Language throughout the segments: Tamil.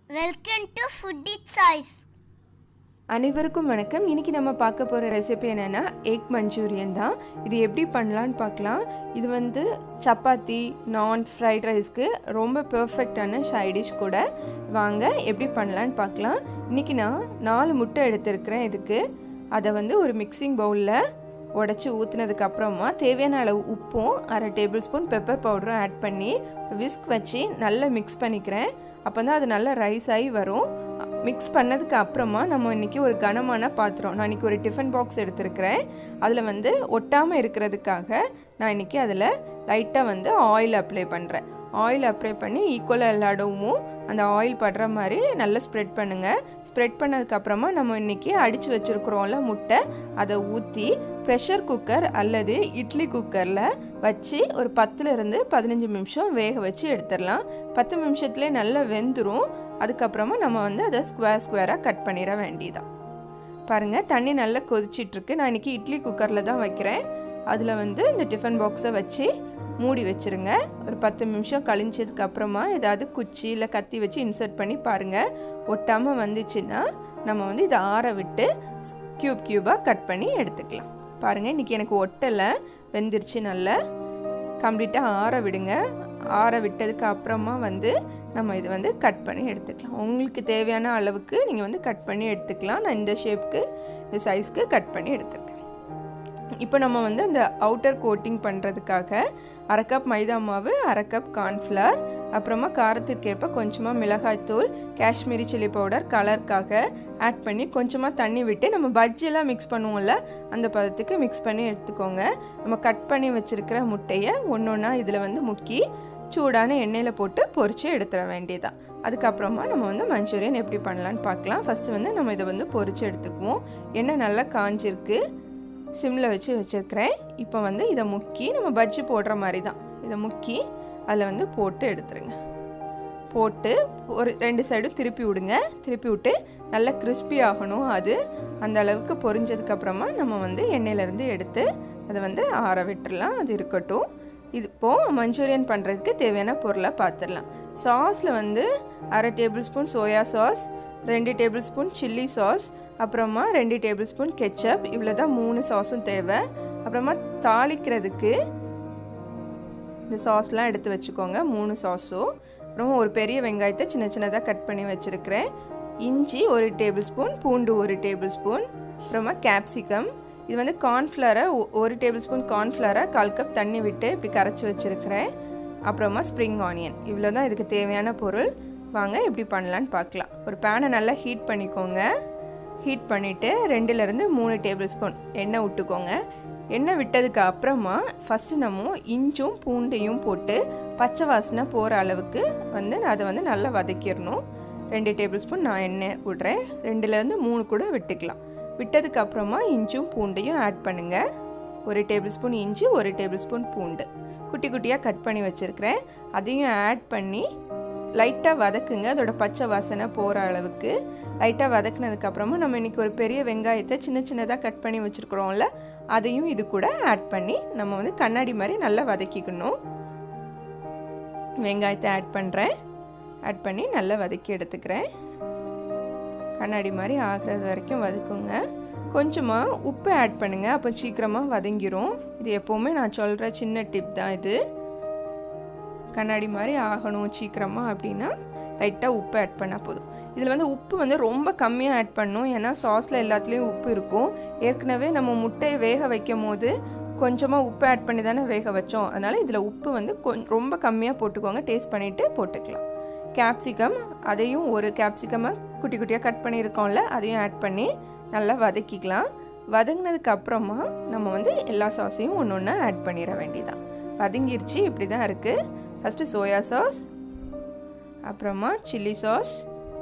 வெல்கம் டு ஃபுட்டி சாய்ஸ் அனைவருக்கும் வணக்கம் இன்னைக்கு நம்ம பார்க்க போகிற ரெசிபி என்னென்னா எக் மஞ்சூரியன் தான் இது எப்படி பண்ணலான்னு பார்க்கலாம் இது வந்து சப்பாத்தி நான் ஃப்ரைட் ரைஸ்க்கு ரொம்ப பெர்ஃபெக்டான சைடிஷ் கூட வாங்க எப்படி பண்ணலான்னு பார்க்கலாம் இன்றைக்கி நான் நாலு முட்டை எடுத்திருக்கிறேன் இதுக்கு அதை வந்து ஒரு மிக்சிங் பவுலில் உடச்சி ஊற்றுனதுக்கு அப்புறமா தேவையான அளவு உப்பும் அரை டேபிள் ஸ்பூன் பெப்பர் பவுடரும் ஆட் பண்ணி விஸ்க் வச்சு நல்லா மிக்ஸ் பண்ணிக்கிறேன் அப்போ தான் அது நல்லா ரைஸ் ஆகி வரும் மிக்ஸ் பண்ணதுக்கு அப்புறமா நம்ம இன்றைக்கி ஒரு கனமான பாத்திரம் நான் இன்றைக்கி ஒரு டிஃபன் பாக்ஸ் எடுத்திருக்கிறேன் அதில் வந்து ஒட்டாமல் இருக்கிறதுக்காக நான் இன்றைக்கி அதில் லைட்டாக வந்து ஆயில் அப்ளை பண்ணுறேன் ஆயில் அப்ளை பண்ணி ஈக்குவலாக எல்லா இடமும் அந்த ஆயில் படுற மாதிரி நல்லா ஸ்ப்ரெட் பண்ணுங்கள் ஸ்ப்ரெட் பண்ணதுக்கப்புறமா நம்ம இன்றைக்கி அடித்து வச்சுருக்குறோம்ல முட்டை அதை ஊற்றி ப்ரெஷர் குக்கர் அல்லது இட்லி குக்கரில் வச்சு ஒரு பத்துலேருந்து பதினஞ்சு நிமிஷம் வேக வச்சு எடுத்துடலாம் பத்து நிமிஷத்துலேயே நல்லா வெந்துடும் அதுக்கப்புறமா நம்ம வந்து அதை ஸ்கொயர் ஸ்கொயராக கட் பண்ணிட வேண்டியதான் பாருங்கள் தண்ணி நல்லா கொதிச்சிட்ருக்கு நான் இன்றைக்கி இட்லி குக்கரில் தான் வைக்கிறேன் அதில் வந்து இந்த டிஃபன் பாக்ஸை வச்சு மூடி வச்சுருங்க ஒரு பத்து நிமிஷம் கழிஞ்சதுக்கு அப்புறமா ஏதாவது குச்சி இல்லை கத்தி வச்சு இன்சர்ட் பண்ணி பாருங்கள் ஒட்டாமல் வந்துச்சுன்னா நம்ம வந்து இதை ஆற விட்டு க்யூப் க்யூபாக கட் பண்ணி எடுத்துக்கலாம் பாருங்கள் இன்றைக்கி எனக்கு ஒட்டலை வெந்துருச்சு நல்லா கம்ப்ளீட்டாக ஆற விடுங்க ஆற விட்டதுக்கு அப்புறமா வந்து நம்ம இது வந்து கட் பண்ணி எடுத்துக்கலாம் உங்களுக்கு தேவையான அளவுக்கு நீங்கள் வந்து கட் பண்ணி எடுத்துக்கலாம் நான் இந்த ஷேப்புக்கு இந்த சைஸ்க்கு கட் பண்ணி எடுத்துருக்கேன் இப்போ நம்ம வந்து அந்த அவுட்டர் கோட்டிங் பண்ணுறதுக்காக அரை கப் மைதா மாவு அரை கப் கார்ன்ஃப்ளவர் அப்புறமா காரத்திற்கேற்ப கொஞ்சமாக மிளகாய்த்தூள் காஷ்மீரி சில்லி பவுடர் கலருக்காக ஆட் பண்ணி கொஞ்சமாக தண்ணி விட்டு நம்ம பஜ்ஜியெல்லாம் மிக்ஸ் பண்ணுவோம்ல அந்த பதத்துக்கு மிக்ஸ் பண்ணி எடுத்துக்கோங்க நம்ம கட் பண்ணி வச்சுருக்கிற முட்டையை ஒன்று ஒன்றா இதில் வந்து முக்கி சூடான எண்ணெயில் போட்டு பொரித்து எடுத்துட வேண்டியதான் அதுக்கப்புறமா நம்ம வந்து மஞ்சூரியன் எப்படி பண்ணலான்னு பார்க்கலாம் ஃபஸ்ட்டு வந்து நம்ம இதை வந்து பொரித்து எடுத்துக்குவோம் எண்ணெய் நல்லா காஞ்சிருக்கு சிம்மில் வச்சு வச்சுருக்கிறேன் இப்போ வந்து இதை முக்கி நம்ம பஜ்ஜி போடுற மாதிரி தான் இதை முக்கி அதில் வந்து போட்டு எடுத்துருங்க போட்டு ஒரு ரெண்டு சைடும் திருப்பி விடுங்க திருப்பி விட்டு நல்லா கிறிஸ்பி ஆகணும் அது அந்த அளவுக்கு பொரிஞ்சதுக்கப்புறமா நம்ம வந்து எண்ணெயிலேருந்து எடுத்து அதை வந்து ஆற விட்டுடலாம் அது இருக்கட்டும் இது இப்போது மஞ்சூரியன் பண்ணுறதுக்கு தேவையான பொருளை பார்த்துடலாம் சாஸில் வந்து அரை டேபிள் ஸ்பூன் சோயா சாஸ் ரெண்டு டேபிள் ஸ்பூன் சில்லி சாஸ் அப்புறமா ரெண்டு டேபிள் ஸ்பூன் கெச்சப் இவ்வளோ தான் மூணு சாஸும் தேவை அப்புறமா தாளிக்கிறதுக்கு இந்த சாஸ்லாம் எடுத்து வச்சுக்கோங்க மூணு சாஸும் அப்புறம் ஒரு பெரிய வெங்காயத்தை சின்ன சின்னதாக கட் பண்ணி வச்சுருக்கிறேன் இஞ்சி ஒரு டேபிள் ஸ்பூன் பூண்டு ஒரு டேபிள் ஸ்பூன் அப்புறமா கேப்சிகம் இது வந்து கார்ன்ஃப்ளவரை ஒரு டேபிள் ஸ்பூன் கார்ன்ஃப்ளவரை கால் கப் தண்ணி விட்டு இப்படி கரைச்சி வச்சுருக்கிறேன் அப்புறமா ஸ்ப்ரிங் ஆனியன் இவ்வளோ தான் இதுக்கு தேவையான பொருள் வாங்க எப்படி பண்ணலான்னு பார்க்கலாம் ஒரு பேனை நல்லா ஹீட் பண்ணிக்கோங்க ஹீட் பண்ணிவிட்டு ரெண்டுலேருந்து மூணு டேபிள் ஸ்பூன் எண்ணெய் விட்டுக்கோங்க எண்ணெய் விட்டதுக்கு அப்புறமா ஃபஸ்ட்டு நம்ம இஞ்சும் பூண்டையும் போட்டு பச்சை வாசனை போகிற அளவுக்கு வந்து அதை வந்து நல்லா வதக்கிடணும் ரெண்டு டேபிள் ஸ்பூன் நான் எண்ணெய் விட்றேன் ரெண்டுலேருந்து மூணு கூட விட்டுக்கலாம் விட்டதுக்கு அப்புறமா இஞ்சும் பூண்டையும் ஆட் பண்ணுங்கள் ஒரு டேபிள் ஸ்பூன் இஞ்சி ஒரு டேபிள் ஸ்பூன் பூண்டு குட்டி குட்டியாக கட் பண்ணி வச்சுருக்கிறேன் அதையும் ஆட் பண்ணி லைட்டாக வதக்குங்க அதோட பச்சை வாசனை போகிற அளவுக்கு லைட்டாக வதக்குனதுக்கப்புறமா நம்ம இன்றைக்கி ஒரு பெரிய வெங்காயத்தை சின்ன சின்னதாக கட் பண்ணி வச்சுருக்குறோம்ல அதையும் இது கூட ஆட் பண்ணி நம்ம வந்து கண்ணாடி மாதிரி நல்லா வதக்கிக்கணும் வெங்காயத்தை ஆட் பண்ணுறேன் ஆட் பண்ணி நல்லா வதக்கி எடுத்துக்கிறேன் கண்ணாடி மாதிரி ஆகிறது வரைக்கும் வதக்குங்க கொஞ்சமாக உப்பு ஆட் பண்ணுங்கள் அப்போ சீக்கிரமாக வதங்கிரும் இது எப்போவுமே நான் சொல்கிற சின்ன டிப் தான் இது கண்ணாடி மாதிரி ஆகணும் சீக்கிரமாக அப்படின்னா லைட்டாக உப்பு ஆட் பண்ணால் போதும் இதில் வந்து உப்பு வந்து ரொம்ப கம்மியாக ஆட் பண்ணும் ஏன்னா சாஸில் எல்லாத்துலேயும் உப்பு இருக்கும் ஏற்கனவே நம்ம முட்டையை வேக வைக்கும் போது கொஞ்சமாக உப்பு ஆட் பண்ணி தானே வேக வச்சோம் அதனால் இதில் உப்பு வந்து கொ ரொம்ப கம்மியாக போட்டுக்கோங்க டேஸ்ட் பண்ணிவிட்டு போட்டுக்கலாம் கேப்சிகம் அதையும் ஒரு கேப்சிகமாக குட்டி குட்டியாக கட் பண்ணியிருக்கோம்ல அதையும் ஆட் பண்ணி நல்லா வதக்கிக்கலாம் வதங்கினதுக்கு அப்புறமா நம்ம வந்து எல்லா சாஸையும் ஒன்று ஒன்று ஆட் பண்ணிட வேண்டியதான் வதங்கிருச்சு இப்படி தான் இருக்குது ஃபஸ்ட்டு சோயா சாஸ் அப்புறமா சில்லி சாஸ்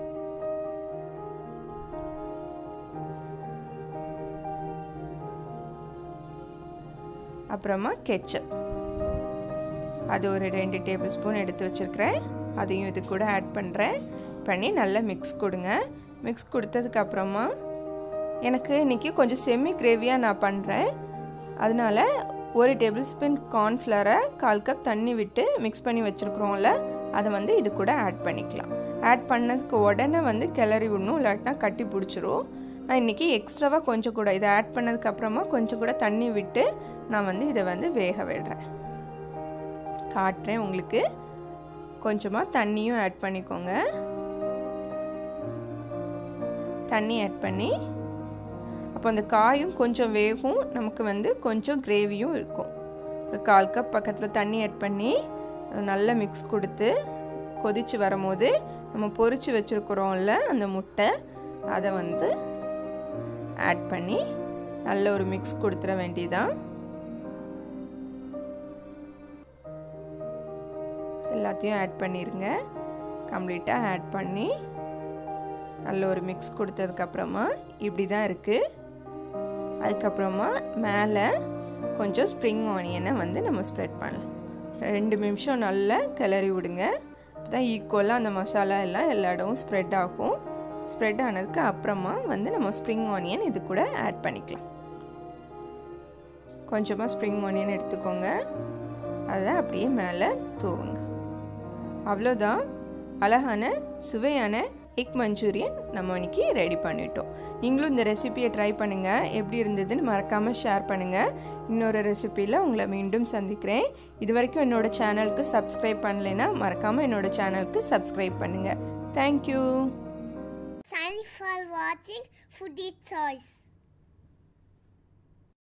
அப்புறமா கெச்சப் அது ஒரு ரெண்டு டேபிள் ஸ்பூன் எடுத்து வச்சுருக்கிறேன் அதையும் இது கூட ஆட் பண்ணுறேன் பண்ணி நல்லா மிக்ஸ் கொடுங்க மிக்ஸ் கொடுத்ததுக்கப்புறமா எனக்கு இன்றைக்கி கொஞ்சம் செமி கிரேவியாக நான் பண்ணுறேன் அதனால் ஒரு டேபிள் ஸ்பூன் கார்ன்ஃப்ளவரை கால் கப் தண்ணி விட்டு மிக்ஸ் பண்ணி வச்சுருக்குறோம்ல அதை வந்து இது கூட ஆட் பண்ணிக்கலாம் ஆட் பண்ணதுக்கு உடனே வந்து கிளறி விடணும் இல்லாட்டினா கட்டி பிடிச்சிரும் நான் இன்றைக்கி எக்ஸ்ட்ராவாக கொஞ்சம் கூட இதை ஆட் பண்ணதுக்கப்புறமா கொஞ்சம் கூட தண்ணி விட்டு நான் வந்து இதை வந்து வேக விடுறேன் காட்டுறேன் உங்களுக்கு கொஞ்சமாக தண்ணியும் ஆட் பண்ணிக்கோங்க தண்ணி ஆட் பண்ணி அப்போ அந்த காயும் கொஞ்சம் வேகும் நமக்கு வந்து கொஞ்சம் கிரேவியும் இருக்கும் ஒரு கால் கப் பக்கத்தில் தண்ணி ஆட் பண்ணி நல்லா மிக்ஸ் கொடுத்து கொதித்து வரும்போது நம்ம பொரித்து வச்சுருக்குறோம்ல அந்த முட்டை அதை வந்து ஆட் பண்ணி நல்ல ஒரு மிக்ஸ் கொடுத்துட வேண்டியதான் எல்லாத்தையும் ஆட் பண்ணிடுங்க கம்ப்ளீட்டாக ஆட் பண்ணி நல்ல ஒரு மிக்ஸ் கொடுத்ததுக்கப்புறமா இப்படி தான் இருக்குது அதுக்கப்புறமா மேலே கொஞ்சம் ஸ்ப்ரிங் ஆனியனை வந்து நம்ம ஸ்ப்ரெட் பண்ணலாம் ரெண்டு நிமிஷம் நல்லா கிளறி விடுங்க அப்போ தான் ஈக்குவலாக அந்த மசாலா எல்லாம் எல்லா இடமும் ஸ்ப்ரெட் ஆகும் ஸ்ப்ரெட் ஆனதுக்கு அப்புறமா வந்து நம்ம ஸ்ப்ரிங் ஆனியன் இது கூட ஆட் பண்ணிக்கலாம் கொஞ்சமாக ஸ்ப்ரிங் ஆனியன் எடுத்துக்கோங்க அதை அப்படியே மேலே தூவுங்க அவ்வளோதான் அழகான சுவையான எக் மஞ்சூரியன் நம்ம இன்னைக்கு ரெடி பண்ணிட்டோம் நீங்களும் இந்த ரெசிபியை ட்ரை பண்ணுங்கள் எப்படி இருந்ததுன்னு மறக்காமல் ஷேர் பண்ணுங்கள் இன்னொரு ரெசிப்பியில் உங்களை மீண்டும் சந்திக்கிறேன் இது வரைக்கும் என்னோட சேனலுக்கு சப்ஸ்கிரைப் பண்ணலைன்னா மறக்காமல் என்னோட சேனலுக்கு சப்ஸ்கிரைப் பண்ணுங்கள் thank you Thank you for watching Foodie Choice.